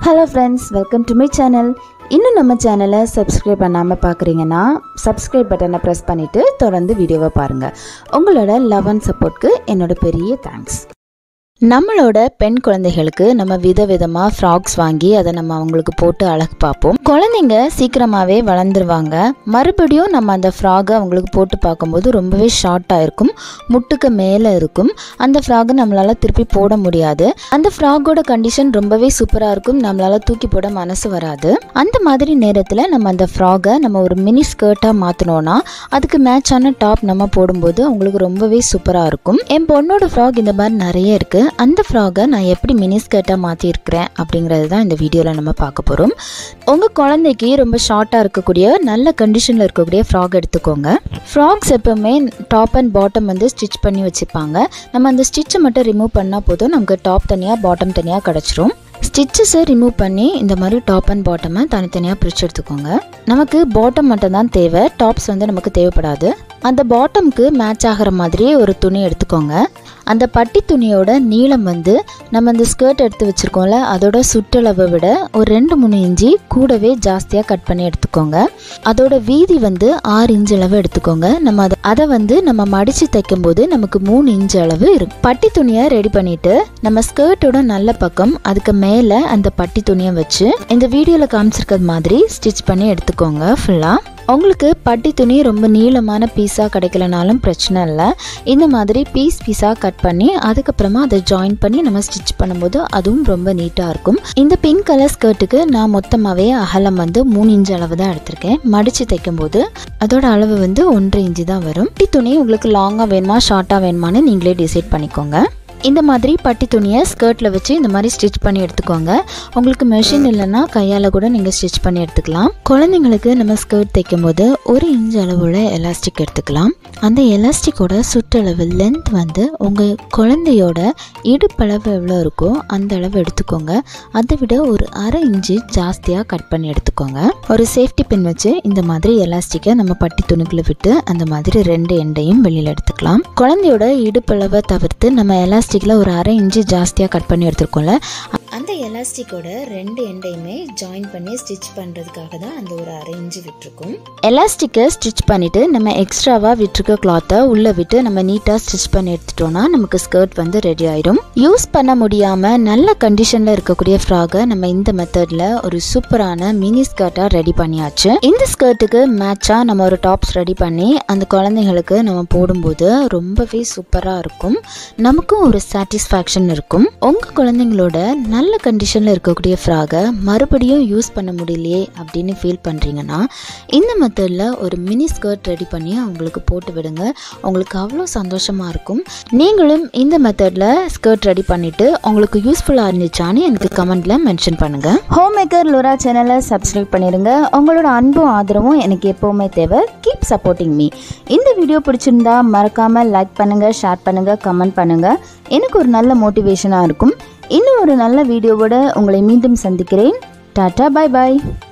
hello friends welcome to my channel இன்னும் நம்ம சேனலை சப்ஸ்கிரைப் பண்ணாமல் பார்க்குறீங்கன்னா சப்ஸ்கிரைப் பட்டனை ப்ரெஸ் பண்ணிவிட்டு தொடர்ந்து வீடியோவை பாருங்கள் உங்களோட லவ் அண்ட் சப்போர்ட்க்கு என்னோட பெரிய தேங்க்ஸ் நம்மளோட பெண் குழந்தைகளுக்கு நம்ம விதவிதமாக ஃப்ராக்ஸ் வாங்கி அதை நம்ம அவங்களுக்கு போட்டு அழகு பார்ப்போம் குழந்தைங்க சீக்கிரமாகவே வளர்ந்துருவாங்க மறுபடியும் நம்ம அந்த ஃப்ராகை அவங்களுக்கு போட்டு பார்க்கும்போது ரொம்பவே ஷார்ட்டாக இருக்கும் முட்டுக்கு மேலே இருக்கும் அந்த ஃப்ராகை நம்மளால் திருப்பி போட முடியாது அந்த ஃப்ராகோட கண்டிஷன் ரொம்பவே சூப்பராக இருக்கும் நம்மளால் தூக்கி போட மனசு வராது அந்த மாதிரி நேரத்தில் நம்ம அந்த ஃப்ராகை நம்ம ஒரு மினி ஸ்கர்ட்டாக மாற்றினோன்னா அதுக்கு மேட்சான டாப் நம்ம போடும்போது அவங்களுக்கு ரொம்பவே சூப்பராக இருக்கும் என் பொண்ணோட ஃப்ராக் இந்த மாதிரி நிறைய இருக்குது அந்த ஃப்ராகை நான் எப்படி மினி ஸ்கர்ட்டாக மாற்றிருக்கிறேன் அப்படிங்கிறது தான் இந்த வீடியோவில் நம்ம பார்க்க போகிறோம் உங்கள் குழந்தைக்கு ரொம்ப ஷார்ட்டாக இருக்கக்கூடிய நல்ல கண்டிஷனில் இருக்கக்கூடிய ஃப்ராக் எடுத்துக்கோங்க ஃப்ராக்ஸ் எப்போவுமே டாப் அண்ட் பாட்டம் வந்து ஸ்டிச் பண்ணி வச்சுப்பாங்க நம்ம அந்த ஸ்டிச்சை மட்டும் ரிமூவ் பண்ணால் போதும் நமக்கு டாப் தனியாக பாட்டம் தனியாக கிடச்சிரும் ஸ்டிச்சஸை ரிமூவ் பண்ணி இந்த மாதிரி டாப் அண்ட் பாட்டமை தனித்தனியாக பிரித்து எடுத்துக்கோங்க நமக்கு பாட்டம் மட்டும் தான் தேவை டாப்ஸ் வந்து நமக்கு தேவைப்படாது அந்த பாட்டம்க்கு மேட்ச் ஆகிற மாதிரி ஒரு துணி எடுத்துக்கோங்க அந்த பட்டி துணியோட நீளம் வந்து நம்ம அந்த ஸ்கர்ட் எடுத்து வச்சுருக்கோம்ல அதோட சுற்றளவை விட ஒரு ரெண்டு மூணு இன்ச்சி கூடவே ஜாஸ்தியாக கட் பண்ணி எடுத்துக்கோங்க அதோட வீதி வந்து ஆறு இன்ச் அளவு எடுத்துக்கோங்க நம்ம அதை அதை வந்து நம்ம மடித்து தைக்கும்போது நமக்கு மூணு இன்ச் அளவு இருக்கும் பட்டி துணியை ரெடி பண்ணிட்டு நம்ம ஸ்கர்ட்டோட நல்ல பக்கம் அதுக்கு மேலே அந்த பட்டி துணியை வச்சு இந்த வீடியோவில் காமிச்சிருக்கிறது மாதிரி ஸ்டிச் பண்ணி எடுத்துக்கோங்க ஃபுல்லாக உங்களுக்கு பட்டி துணி ரொம்ப நீளமான பீஸாக கிடைக்கலனாலும் பிரச்சனை இல்லை இந்த மாதிரி பீஸ் பீஸாக கட் பண்ணி அதுக்கப்புறமா அதை ஜாயின் பண்ணி நம்ம ஸ்டிச் பண்ணும்போது அதுவும் ரொம்ப நீட்டாக இருக்கும் இந்த பிங்க் கலர் ஸ்கர்ட்டுக்கு நான் மொத்தமாகவே அகலம் வந்து மூணு இன்ச் அளவு தான் எடுத்திருக்கேன் மடித்து தைக்கும்போது அதோட அளவு வந்து ஒன்றரை இன்ச்சு தான் வரும் பட்டி துணி உங்களுக்கு லாங்காக வேணுமா ஷார்ட்டாக வேணுமான்னு நீங்களே டிசைட் பண்ணிக்கோங்க இந்த மாதிரி பட்டி துணியை ஸ்கர்ட்டில் வச்சு இந்த மாதிரி ஸ்டிச் பண்ணி எடுத்துக்கோங்க உங்களுக்கு மெஷின் இல்லைன்னா கையால் கூட நீங்கள் ஸ்டிச் பண்ணி எடுத்துக்கலாம் குழந்தைங்களுக்கு நம்ம ஸ்கர்ட் தைக்கும்போது ஒரு இன்ச் அளவுள்ள எலாஸ்டிக் எடுத்துக்கலாம் அந்த எலாஸ்டிக்கோட சுற்றளவு லென்த் வந்து உங்கள் குழந்தையோட இடுப்பளவு எவ்வளோ இருக்கோ அந்த அளவு எடுத்துக்கோங்க அதை விட ஒரு அரை இன்ச்சு ஜாஸ்தியாக கட் பண்ணி எடுத்துக்கோங்க ஒரு சேஃப்டி பின் வச்சு இந்த மாதிரி எலாஸ்டிக்கை நம்ம பட்டி துணிக்குள்ள விட்டு அந்த மாதிரி ரெண்டு எண்டையும் வெளியில் எடுத்துக்கலாம் குழந்தையோட இடுப்பளவை தவிர்த்து நம்ம எலாஸ்டிக்கில் ஒரு அரை இன்ச்சு ஜாஸ்தியாக கட் பண்ணி எடுத்துருக்கோம்ல அந்த எலாஸ்டிக்கோட ரெண்டு எண்டையுமே ஜாயின் பண்ணி ஸ்டிச் பண்ணுறதுக்காக தான் அந்த ஒரு அரை இன்ச்சு விட்டுருக்கும் எலாஸ்டிக்கை ஸ்டிச் பண்ணிவிட்டு நம்ம எக்ஸ்ட்ராவாக விட்டுருக்க கிளாத்தை உள்ளே விட்டு நம்ம நீட்டாக ஸ்டிச் பண்ணி எடுத்துட்டோம்னா நமக்கு ஸ்கர்ட் வந்து ரெடி ஆயிடும் யூஸ் பண்ண முடியாமல் நல்ல கண்டிஷனில் இருக்கக்கூடிய ஃப்ராகை நம்ம இந்த மெத்தடில் ஒரு சூப்பரான மினி ஸ்கர்ட்டாக ரெடி பண்ணியாச்சு இந்த ஸ்கர்ட்டுக்கு மேட்சாக நம்ம ஒரு டாப்ஸ் ரெடி பண்ணி அந்த குழந்தைங்களுக்கு நம்ம போடும்போது ரொம்பவே சூப்பராக இருக்கும் நமக்கும் ஒரு சாட்டிஸ்ஃபேக்ஷன் இருக்கும் உங்கள் குழந்தைங்களோட நல்ல கண்டிஷனில் இருக்கக்கூடிய ஃப்ராகை மறுபடியும் யூஸ் பண்ண முடியலையே அப்படின்னு ஃபீல் பண்ணுறீங்கன்னா இந்த மெத்தடில் ஒரு மினி ஸ்கர்ட் ரெடி பண்ணி அவங்களுக்கு போட்டு விடுங்க உங்களுக்கு அவ்வளோ சந்தோஷமாக இருக்கும் நீங்களும் இந்த மெத்தடில் ஸ்கர்ட் ரெடி பண்ணிவிட்டு உங்களுக்கு யூஸ்ஃபுல்லாக இருந்துச்சான்னு எனக்கு கமெண்ட்டில் மென்ஷன் பண்ணுங்கள் ஹோம் மேக்கர் லோரா சேனலை சப்ஸ்கிரைப் பண்ணிடுங்க உங்களோட அன்பும் ஆதரவும் எனக்கு எப்போவுமே தேவை கீப் சப்போர்ட்டிங் மீ இந்த வீடியோ பிடிச்சிருந்தா மறக்காமல் லைக் பண்ணுங்கள் ஷேர் பண்ணுங்கள் கமெண்ட் பண்ணுங்கள் எனக்கு ஒரு நல்ல மோட்டிவேஷனாக இருக்கும் இன்னும் ஒரு நல்ல வீடியோவோட உங்களை மீண்டும் சந்திக்கிறேன் டாட்டா பாய் பாய்